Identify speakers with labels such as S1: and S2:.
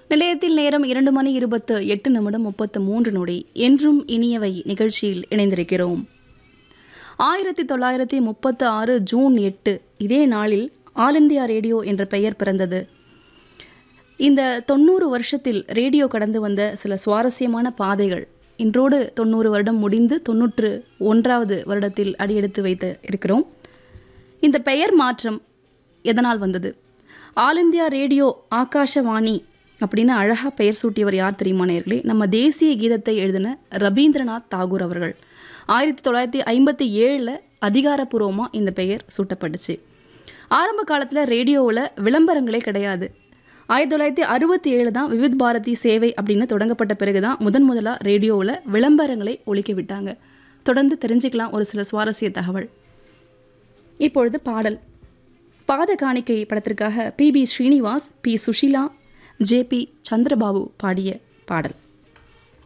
S1: நிலையத்தில் நேரம் இரண்டு மணி இருபத்து எட்டு நிமிடம் முப்பத்து மூன்று நொடி என்றும் இனியவை நிகழ்ச்சியில் இணைந்திருக்கிறோம் ஆயிரத்தி தொள்ளாயிரத்தி முப்பத்து ஆறு ஜூன் எட்டு இதே நாளில் ஆல் இந்தியா ரேடியோ என்ற பெயர் பிறந்தது இந்த தொண்ணூறு வருஷத்தில் ரேடியோ கடந்து வந்த சில சுவாரஸ்யமான பாதைகள் இன்றோடு தொண்ணூறு வருடம் முடிந்து தொன்னூற்று ஒன்றாவது வருடத்தில் அடியெடுத்து வைத்து இருக்கிறோம் இந்த பெயர் மாற்றம் எதனால் வந்தது ஆல் இந்தியா ரேடியோ ஆகாஷவாணி அப்படின்னு அழகாக பெயர் சூட்டியவர் யார் தெரியுமா நேர்களே நம்ம தேசிய கீதத்தை எழுதின ரவீந்திரநாத் தாகூர் அவர்கள் ஆயிரத்தி தொள்ளாயிரத்தி ஐம்பத்தி ஏழில் அதிகாரப்பூர்வமாக இந்த பெயர் சூட்டப்பட்டுச்சு ஆரம்ப காலத்தில் ரேடியோவில் விளம்பரங்களே கிடையாது ஆயிரத்தி தொள்ளாயிரத்தி அறுபத்தி ஏழு தான் விவித் பாரதி சேவை அப்படின்னு தொடங்கப்பட்ட பிறகு தான் முதன் முதலாக ரேடியோவில் விளம்பரங்களை ஒழிக்க விட்டாங்க தொடர்ந்து தெரிஞ்சுக்கலாம் ஒரு சில சுவாரஸ்ய தகவல் இப்பொழுது பாடல் பாத காணிக்கை படத்திற்காக P B Srinivas P Susheela J P Chandrababu பாடிய பாடல்